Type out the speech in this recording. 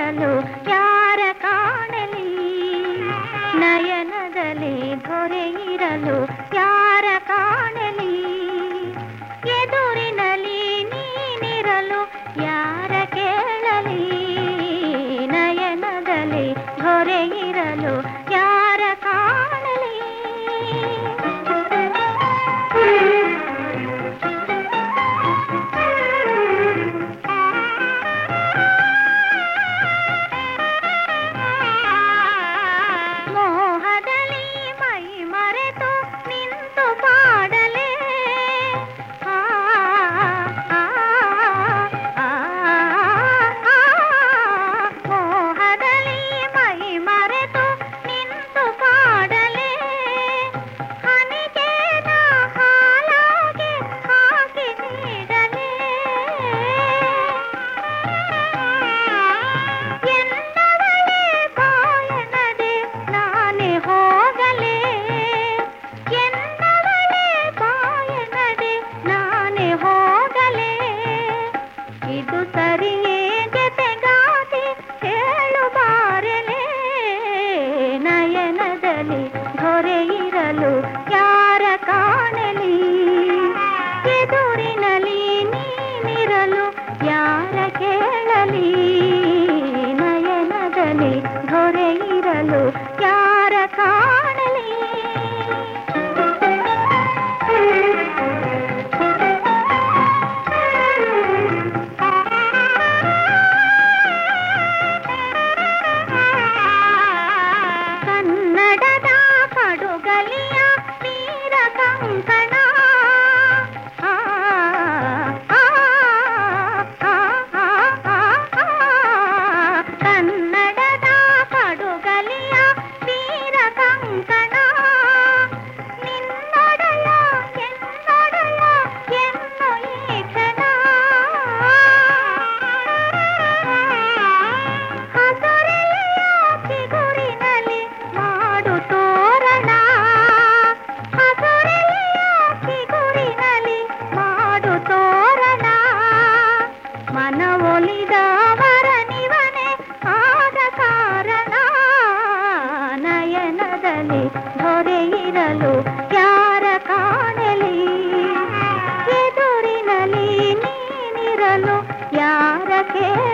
ದೊರೆಯಿರಲು ಯಾರ ಕಾಣಲಿ ನಯನದಲ್ಲಿ ದೊರೆಯಿರಲು ಯಾರ ಕಾಣಲಿ ಎದುರಿನಲ್ಲಿ ನೀನಿರಲು ಯಾರ ಕೇಳಲಿ ನಯನದಲ್ಲಿ ದೊರೆಯಿರಲು ಯಾರ ಕಾಣಲಿ ಮೋಹದಲ್ಲಿ ಮೈ ಮರೆತು ನಿಂತು ಪಾಡಲೇ ಆ, ಆ, ಆ, ಆ, ಮೋಹದಲ್ಲಿ ಮೈ ಮರೆತು ನಿಂತು ಪಾಡಲೇ ಹನಿಗೇನ ಹಾಲಾಗಿ ಹಾಕಿ ನೀಡಲೇ ಎನ್ನವಳೇ ಬಾಯನದೆ ನಾನೇ ಹೋಗಲೇ ಎನ್ನವಳೇ ಬಾಯನದೆ ನಾನೇ ಹೋಗಲೇ ಇದು ಸರಿಯೇ ಜತೆಗಾತಿ ಹೇಳು ಬಾರಲೇ ನಯನದಲ್ಲಿ ದೊರೆಯಿರಲು ಯಾರ ಕಾಣಲಿ ಎದುರಿನಲ್ಲಿ ನೀನಿರಲು ಯಾರ ಕೇಳಲಿ ನಯನದಲ್ಲಿ ದೊರೆಯಿರಲು ಯಾರ ಕಾಣಲಿ ಕನ್ನಡದ ಪಡುಗಲಿಯ ನೀರ ಕಂಕಣ ಆ, ಆ, ಆ, ಆ, ಆ, ಆ. ಕನ್ನಡದ ಪಡುಗಲಿಯ ನೀರ ಕಂಕಣ ನಿನ್ನೊಡೆಯ ಎನ್ನೊಡೆಯ ಎನ್ನು ಈ ಕ್ಷಣ ಹಸುರೆಲೆಯ ಚಿಗುರಿನಲ್ಲಿ ಮಾಡು ತೋರಣ ಹಸುರೆಲೆಯ ಚಿಗುರಿನಲ್ಲಿ ಮಾಡು ತೋರಣ ಮನವೊಲಿದವರ ನಿವನೆ ಆದ ಕಾರಣ ನಯನದಲ್ಲಿ ದೊರೆಯಿರಲು ಯಾರ ಕಾಣಲಿ ಎದುರಿನಲ್ಲಿ ನೀನಿರಲು ಯಾರ ಕೇಳ